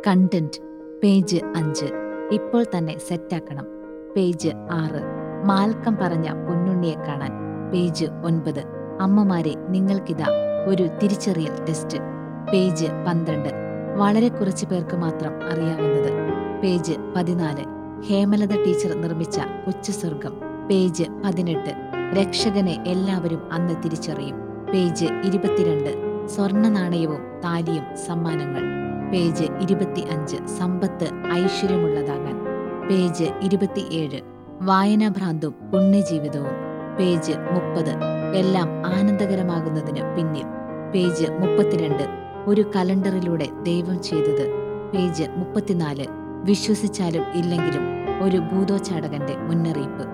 content page അഞ്ച് ഇപ്പോൾ തന്നെ സെറ്റാക്കണം പേജ് ആറ് മാൽക്കം പറഞ്ഞ പൊന്നുണ്ണിയെ കാണാൻ പേജ് ഒൻപത് അമ്മമാരെ നിങ്ങൾക്കിതാ ഒരു തിരിച്ചറിയൽ ടെസ്റ്റ് പേജ് പന്ത്രണ്ട് വളരെ കുറച്ച് പേർക്ക് മാത്രം അറിയാവുന്നത് പേജ് പതിനാല് ഹേമലത ടീച്ചർ നിർമ്മിച്ച കൊച്ചു സ്വർഗം പേജ് പതിനെട്ട് രക്ഷകനെ എല്ലാവരും അന്ന് തിരിച്ചറിയും പേജ് ഇരുപത്തിരണ്ട് സ്വർണ്ണ നാണയവും താലിയും സമ്മാനങ്ങൾ പേജ് ഇരുപത്തി അഞ്ച് സമ്പത്ത് ഐശ്വര്യമുള്ളതാകാൻ പേജ് ഇരുപത്തിയേഴ് വായനാഭ്രാന്തും പുണ്യജീവിതവും പേജ് മുപ്പത് എല്ലാം ആനന്ദകരമാകുന്നതിന് പിന്നിൽ പേജ് മുപ്പത്തിരണ്ട് ഒരു കലണ്ടറിലൂടെ ദൈവം ചെയ്തത് പേജ് മുപ്പത്തിനാല് വിശ്വസിച്ചാലും ഇല്ലെങ്കിലും ഒരു ഭൂതോച്ചാടകന്റെ മുന്നറിയിപ്പ്